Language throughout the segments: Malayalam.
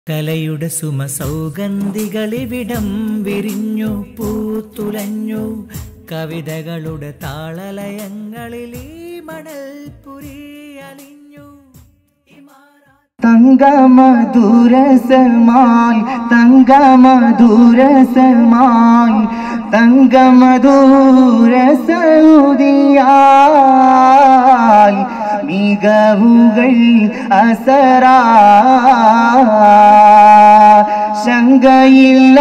കലയുടെ സുമസൗഗന്ധികളിവിടം വിരിഞ്ഞു പൂത്തുലഞ്ഞു കവിതകളുടെ താളലയങ്ങളിൽ ഈ മണൽപുരി അലിഞ്ഞു തങ്കമധുരസമായി തങ്കമധുരസമായി തങ്കമധുരസൗദിയായി മികവുകൾ അസറാ ശങ്കയില്ല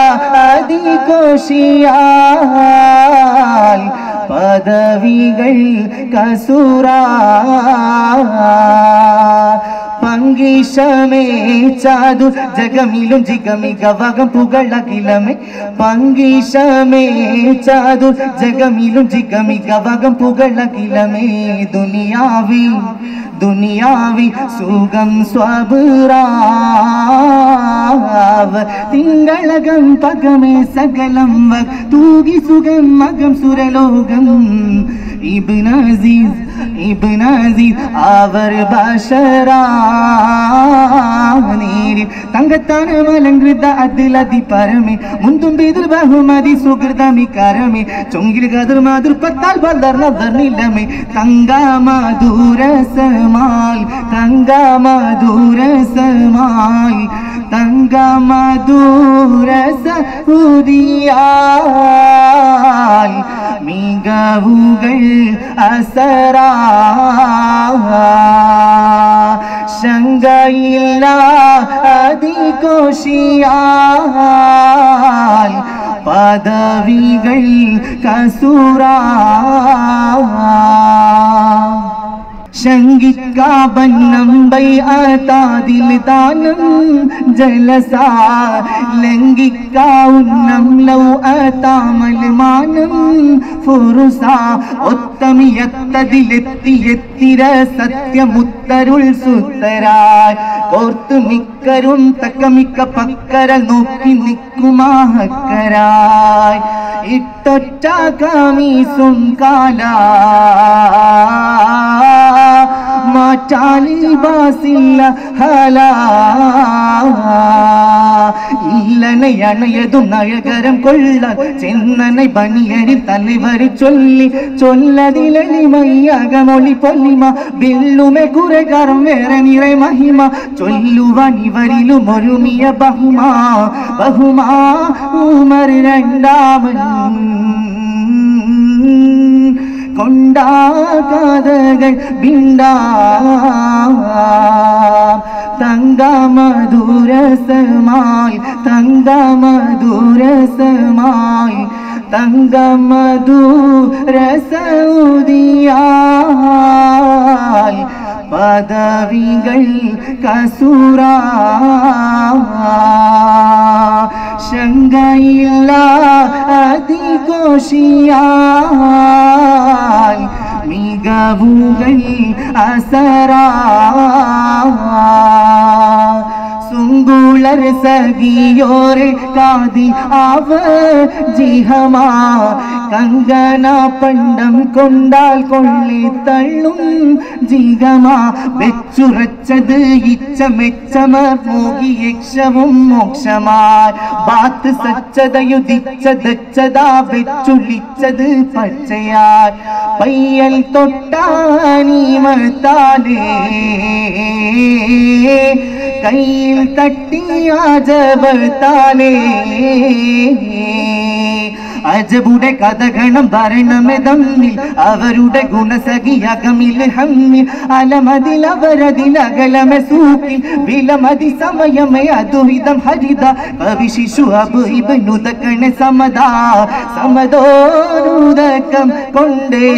അതിഘോഷിയാൽ പദവികൾ കസുറാ പങ്കിഷമേ ചാതു ജഗമിലും ജിഗമിക വകം പുകളകിലമേ പങ്കിഷമേ ചാതു ജഗമിലും ജിഗമിക വകം പുകളകിലമേ ദുനിയാവി ദുനിയാവി സുഖം സ്വബുറാവ് തിങ്കളകം പകമേ സകലം വ തൂകി സുഖം മകം സുരലോകം ഇബ്ന അസീസ് ഇബ്ന അസീസ് അവർ ബഷറാനീരിൽ തങ്കത്താന മലങ്കൃത അതിലതി പരമേ മുന്തും ബീതിൽ ബഹുമതി സുഹൃതമി കരമേ ചൊങ്കിൽ കതിർ മാതിർ പത്താൽ ബലർ നദർ നിലമേ തങ്ക മധുരസമായി തങ്ക മധുരസമായി തങ്ക മധുരസ ഉദിയാൽ മികവുകൾ അസറാ ശങ്കയില്ല അതിഘോഷിയാൽ പദവികൾ കസുറാ ശങ്കിക്കാബന്നമ്പൈ ആതാതിൽ ദാനം ജലസ ലംഘിക്കാവുന്നം ലൗ ആതാമൽ മാനം ഫുറുസ ഒത്തമിയത്തതിലെത്തിയെത്തിര സത്യമുത്തരുൾ സുത്തരായി കോർത്തു മിക്കരും തക്കമിക്ക പക്കര നോക്കി നിക്കുമാഹക്കരായി ഇട്ടൊറ്റ കമീസും കാലാ മാറ്റാലി ബാസില്ല ഹലാ ഇല്ലனை അണയതും നഴകരം കൊള്ളാൻ ചെന്നனை ബനിയരിൽ തലവരി ചൊല്ലി ചൊല്ലതിലെളിമയ്യകമൊളി പൊല്ലിമ ബില്ലുമെ കുരകരം വേറെ നിறை മഹിമ ചൊല്ലുവാൻ ഇവരിലും ഒരുമിയ ബഹുമാ ബഹുമാ ഉമർ രണ്ടാമൻ കൊണ്ടാ കഥകൾ ബിണ്ടാ തങ്ക മധുരസമായി തങ്ക മധുരസമായി തങ്ക മധുരസൗദിയാൽ പദവികൾ കസുറാ ശങ്കയില്ല അതിഘോഷിയാൽ മികവുകൾ അസറാ സുങ്കുളർ സഖിയോരെ കാതി അവ ജിഹമാ കങ്കന പണ്ടം കൊണ്ടാൽ കൊള്ളി തള്ളും ജിഗമാ വെച്ചുറച്ചത് ഇച്ച മെച്ചമ മോകി യക്ഷവും മോക്ഷമായി ബാത്ത് സച്ചതയുദിച്ചതച്ചതാ വെച്ചുളിച്ചത് പച്ചയായി പയ്യൽ തൊട്ടാനീമത്താലേ കയ്യിൽ തട്ടിയാജവത്താലേ അജബുടെ കഥകണം ഭരണമെ തമ്മിൽ അവരുടെ ഗുണസഖിയകമിൽ ഹമ്മിൽ അലമതിൽ അവരതിലകലമെ സൂക്കിൽ വിലമതി സമയമേ അതുഹിതം ഹരിത കവി ശിശു അബ് ഇബനുദക്കണ സമദാ സമദോനുദക്കം കൊണ്ടേ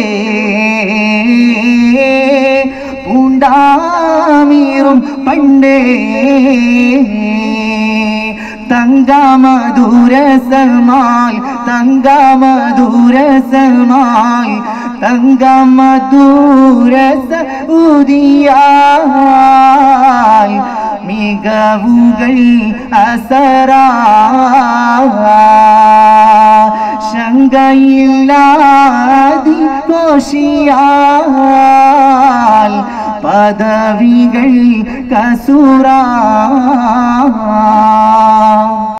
പൂണ്ടാമീറും പണ്ടേ തങ്കമധുരസമായി തങ്കമധുരസമായി തങ്കമധുരസ ഉദിയായി മികവുകൾ അസറാ ശങ്കയില്ലാതി കോശിയാൽ പദവികൾ കസൂറ